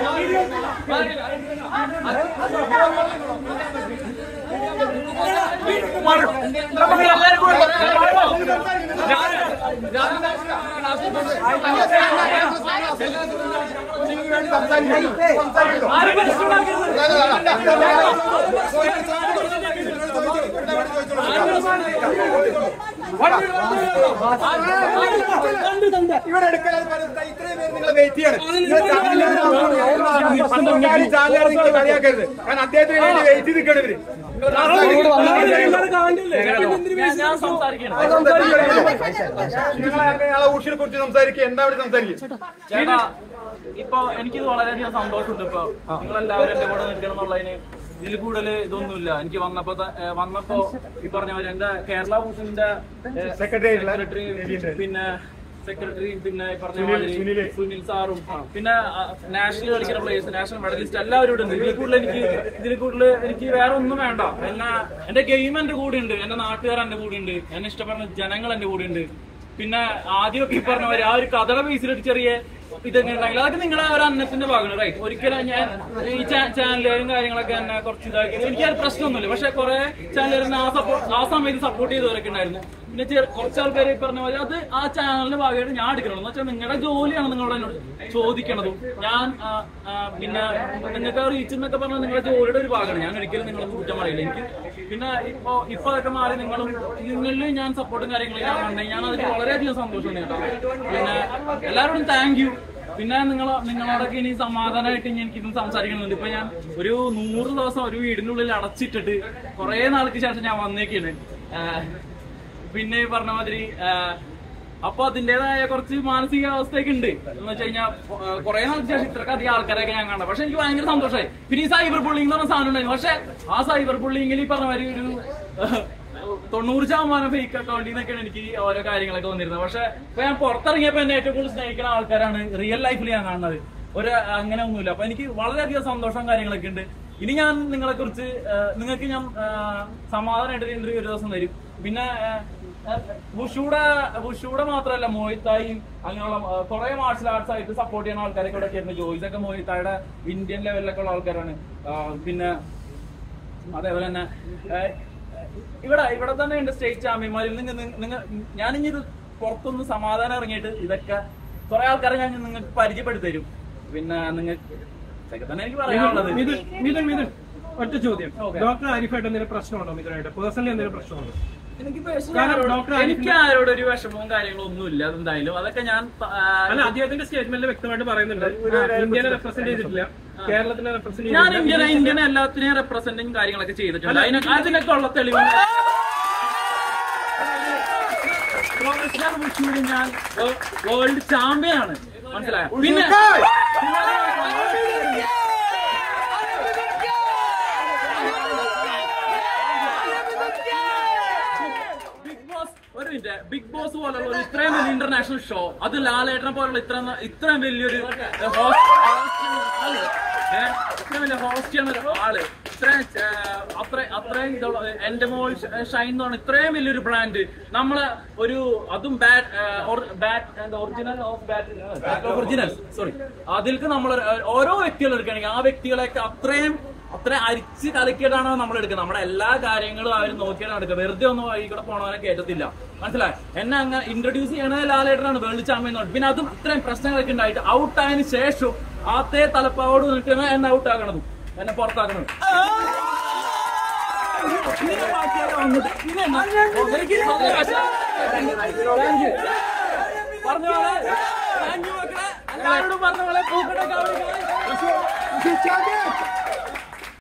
നമുക്ക് എല്ലാവരും കൂടെ ആരും പ്രശ്നമുണ്ടാക്കരുത്. ഇവിടെ എടുക്കലാൽ പറയുന്നത് ഇത്രയും പേര് നിങ്ങളെ വെയിറ്റ് ചെയ്യാണ് നിങ്ങൾ ചാനലുകാർ പന്ത്രണ്ടായിരം ചാനലുകാർ നിങ്ങൾ കളിയാക്കരുത് കാരണം അദ്ദേഹത്തിന് വേണ്ടി വെയിറ്റ് ചെയ്ത് നിൽക്കണം ഇവര് ഞാൻ- ഞാൻ സംസാരിക്കണം നിങ്ങളെ ഊഷിനെ കുറിച്ച് സംസാരിക്കുക എന്താ ഇവിടെ സംസാരിക്കുക ചേട്ടാ ഇപ്പൊ എനിക്കിത് വളരെയധികം സന്തോഷമുണ്ട് ഇപ്പൊ നിങ്ങളെല്ലാവരും എന്റെ കൂടെ നിൽക്കണം എന്നുള്ളതിന് ഇതിൽ കൂടുതൽ ഇതൊന്നുമില്ല എനിക്ക് വന്നപ്പോ ത- ഏ, വന്നപ്പോ ഈ പറഞ്ഞ പോലെ എന്റെ കേരള ഭൂഷണിന്റെ Secretary ഉള്ള സെക്രട്ടറി രവീന്ദ്രൻ. പിന്നെ സെക്രട്ടറി പിന്നെ ഈ പറഞ്ഞ സുനിൽ- മാതിരി സുനില്. സുനിൽ സാറും പിന്നെ നാഷണൽ കളിക്കുന്ന പ്ലേയേഴ്സ് നാഷണൽ മെഡലിസ്റ്റ് എല്ലാവരും ഇവിടെ ഉണ്ട് ഇതിൽ കൂടുതൽ എനിക്ക് ഇതിൽ കൂടുതൽ എനിക്ക് വേറെ ഒന്നും വേണ്ട എന്നാ എന്റെ ഗെയിം എന്റെ കൂടെ ഉണ്ട് എന്റെ നാട്ടുകാർ എന്റെ കൂടെ ഉണ്ട് എന്നെ ഇഷ്ടപ്പെടുന്ന ജനങ്ങൾ എന്റെ കൂടെ ഉണ്ട് പിന്നെ ആദ്യമൊക്കെ ഈ പറഞ്ഞ പോലെ ആ ഒരു കഥയുടെ ബേസിലിട്ട് ചെറിയ ഇതൊക്കെ ഉണ്ടെങ്കിൽ അതൊക്കെ നിങ്ങളുടെ ഒരു അന്നത്തിന്റെ ഭാഗമാണ് റൈറ്റ് ഒരിക്കലും ഞാൻ ഈ ചാനലുകാരും കാര്യങ്ങളൊക്കെ എന്നെ കുറച്ച് ഇതാക്കി എനിക്ക് അത് പ്രശ്നമൊന്നുമില്ല പക്ഷെ കുറെ ചാനലുകാരനെ ആ സപ്പോർട്ട് ആ സമയത്ത് സപ്പോർട്ട് ചെയ്തവരൊക്കെ ഉണ്ടായിരുന്നു പിന്നെ ചെറു- കുറച്ച് ആൾക്കാർ ഈ പറഞ്ഞ പോലെ അത് ആ ചാനലിന്റെ ഭാഗമായിട്ട് ഞാൻ എടുക്കണം എന്ന് വെച്ചാൽ നിങ്ങളുടെ ജോലിയാണ് നിങ്ങളോട് എന്നോട് ചോദിക്കണതും ഞാൻ ആ, ആ, പിന്നെ നിങ്ങൾക്ക് ആ റീച്ച് എന്നൊക്കെ പറഞ്ഞാൽ നിങ്ങളുടെ ജോലിയുടെ ഒരു ഭാഗമാണ് ഞാൻ ഒരിക്കലും നിങ്ങളെ കുറ്റം പറയില്ല എനിക്ക് പിന്നെ ഇപ്പൊ ഇപ്പൊ അതൊക്കെ മാറി നിങ്ങളും നിങ്ങളിലും ഞാൻ സപ്പോർട്ടും കാര്യങ്ങളും ഞാൻ കണ്ടെങ്കിൽ ഞാൻ അതിൽ വളരെയധികം സന്തോഷം കേട്ടോ പിന്നെ എല്ലാവരോടും താങ്ക് യു പിന്നെ നിങ്ങൾ നിങ്ങളോടൊക്കെ ഇനി സമാധാനമായിട്ട് ഇനി എനിക്കിതും സംസാരിക്കണമെന്നുണ്ട് ഇപ്പൊ ഞാൻ ഒരു നൂറ് ദിവസം ഒരു വീടിനുള്ളിൽ അടച്ചിട്ടിട്ട് കുറെ നാൾക്ക് ശേഷം ഞാൻ വന്നേക്കാണ് ആഹ് പിന്നെ ഈ പറഞ്ഞ മാതിരി ആഹ് അപ്പൊ അതിന്റേതായ കുറച്ച് മാനസികാവസ്ഥയൊക്കെ ഉണ്ട് എന്ന് വെച്ച് കഴിഞ്ഞാൽ കുറെ നാൾക്ക് ശേഷം ഇത്രക്ക് അധികം ആൾക്കാരൊക്കെ ഞാൻ കണ്ടത് പക്ഷെ എനിക്ക് ഭയങ്കര സന്തോഷമായി പിന്നെ ഈ സൈബർ ബുള്ളിംഗ് എന്ന് പറഞ്ഞ സാധനം ഉണ്ടായിരുന്നു പക്ഷെ ആ സൈബർ ബുള്ളിങ്ങിൽ ഈ പറഞ്ഞ മാതിരി ഒരു തൊണ്ണൂറ് ശതമാനം ഫേക്ക് അക്കൗണ്ടിൽ നിന്നൊക്കെയാണ് എനിക്ക് ഓരോ കാര്യങ്ങളൊക്കെ വന്നിരുന്നത് പക്ഷെ ഇപ്പൊ ഞാൻ പുറത്തിറങ്ങിയപ്പോ എന്നെ ഏറ്റവും കൂടുതൽ സ്നേഹിക്കുന്ന ആൾക്കാരാണ് റിയൽ ലൈഫിൽ ഞാൻ കാണുന്നത് ഒരു അങ്ങനെ ഒന്നുമില്ല അപ്പൊ എനിക്ക് വളരെയധികം സന്തോഷം കാര്യങ്ങളൊക്കെ ഉണ്ട് ഇനി ഞാൻ നിങ്ങളെ കുറിച്ച് നിങ്ങൾക്ക് ഞാൻ ആ, സമാധാനമായിട്ട് ഇന്റർവ്യൂ ഒരു ദിവസം തരും പിന്നെ വുഷൂടെ വുഷൂടെ മാത്രമല്ല മോഹിത്തായും അങ്ങനെയുള്ള കുറെ മാർഷൽ ആർട്സ് ആയിട്ട് സപ്പോർട്ട് ചെയ്യുന്ന ആൾക്കാരൊക്കെ ഇവിടെ ചേരുന്നത് ജോയിസ് ഒക്കെ മോഹിത്തായുടെ ഇന്ത്യൻ ലെവലിലൊക്കെ ഉള്ള ആൾക്കാരാണ് ആ, പിന്നെ അതേപോലെ തന്നെ ഏഹ്, ഇവിടെ ഇവിടെ തന്നെ ഉണ്ട് സ്റ്റേറ്റ് ചാമ്പ്യന്മാരിൽ നിങ്ങൾ നിങ്ങൾ ഞാനിനി ഇത് പുറത്തൊന്ന് സമാധാനം ഇറങ്ങിയിട്ട് ഇതൊക്കെ കുറെ ആൾക്കാരെ ഞാൻ നിങ്ങൾക്ക് പരിചയപ്പെടുത്തി തരും പിന്നെ നിങ്ങൾക്ക് ഇതൊക്കെ തന്നെ എനിക്ക് പറയാനുള്ളത് മിഥുൻ മിഥുൻ മിഥുൻ ഒറ്റ ചോദ്യം Okay. ഡോക്ടർ ആരിഫായിട്ട് എന്തെങ്കിലും പ്രശ്നമുണ്ടോ മിഥുനായിട്ട് പേഴ്സണലി എന്തെങ്കിലും പ്രശ്നമുണ്ടോ എനിക്ക് പേഴ്സണലി കാരണം ആരോടും- ഡോക്ടർ എനിക്ക് ആരോടും ഒരു വിഷമവും കാര്യങ്ങളും ഒന്നും ഇല്ല എന്തായാലും അതൊക്കെ ഞാൻ ആ, അല്ല അദ്ദേഹത്തിന്റെ സ്റ്റേറ്റ്മെന്റിൽ വ്യക്തമായിട്ട് പറയുന്നുണ്ട് ഇന്ത്യനെ റെപ്രസെന്റ് ചെയ്തിട്ടില്ല കേരളത്തിനെ റെപ്രസെന്റ് ഞാൻ ചെയ്തിട്ടില്ല ഇന്ത്യനെ ഇന്ത്യനെ എല്ലാത്തിനെയും റെപ്രസെന്റിങ് കാര്യങ്ങളൊക്കെ ചെയ്തിട്ടുണ്ട് അതിനൊക്കെ അതിനൊക്കെ ഉള്ള തെളിവ് പ്രൊഫഷണൽ വിഷുവിൽ ഞാൻ വേൾഡ് ചാമ്പ്യൻ ആണ് മനസ്സിലായോ പിന്നെ ബിഗ് ബോസ് ഒരു മിനിറ്റ് ബിഗ് ബോസ് പോലുള്ള ഒരു ഇത്രയും വലിയ ഇന്റർനാഷണൽ ഷോ അത് ലാലേട്ടനെ പോലുള്ള ഇത്ര ഇത്രയും വലിയൊരു ഹോസ്റ്റ് ഇത്രയും വലിയ ഹോസ്റ്റ് ചെയ്യുന്ന ഒരു ആള് ഇത്രയും ഏഹ്, അത്ര അത്രയും ഇതുള്ള എന്റെ മോൾ ഷൈൻ എന്ന് പറഞ്ഞ ഇത്രയും വലിയൊരു ബ്രാൻഡ് നമ്മള് ഒരു അതും bat bat original of bat original sorry അതിൽക്ക് നമ്മൾ ഓരോ വ്യക്തികൾ എടുക്കുകയാണെങ്കിൽ ആ വ്യക്തികളെയൊക്കെ അത്രയും അത്ര അരിച്ച് കലക്കിയിട്ടാണ് നമ്മൾ എടുക്കുന്നത് നമ്മുടെ എല്ലാ കാര്യങ്ങളും അവർ നോക്കിയാണ് എടുക്കുക വെറുതെ ഒന്നും വഴി കൂടെ പോണവനെ കേട്ടത്തില്ല മനസ്സിലായി എന്നെ അങ്ങനെ ഇൻട്രൊഡ്യൂസ് ചെയ്യണത് ലാലേട്ടനാണ് വേൾഡ് ചാമ്പ്യൻ എന്ന് പറഞ്ഞത്. പിന്നെ അതും ഇത്രയും പ്രശ്നങ്ങളൊക്കെ ഉണ്ടായിട്ട് ഔട്ട് ആയതിനു ശേഷം ആത്തേ തലപ്പാവോട് നിൽക്കുന്ന എന്നെ ഔട്ട് ആക്കണതും എന്നെ പുറത്താക്കണതും ഇതിന് ബാക്കിയൊക്കെ വന്നിട്ട് ഇതെന്നാ? ഓ, എനിക്ക് സന്തോഷം. Thank you. പറഞ്ഞ പോലെ താങ്ക് യു മക്കളെ എല്ലാവരോടും പറഞ്ഞ പോലെ പൂക്കടൊക്കെ അവിടെ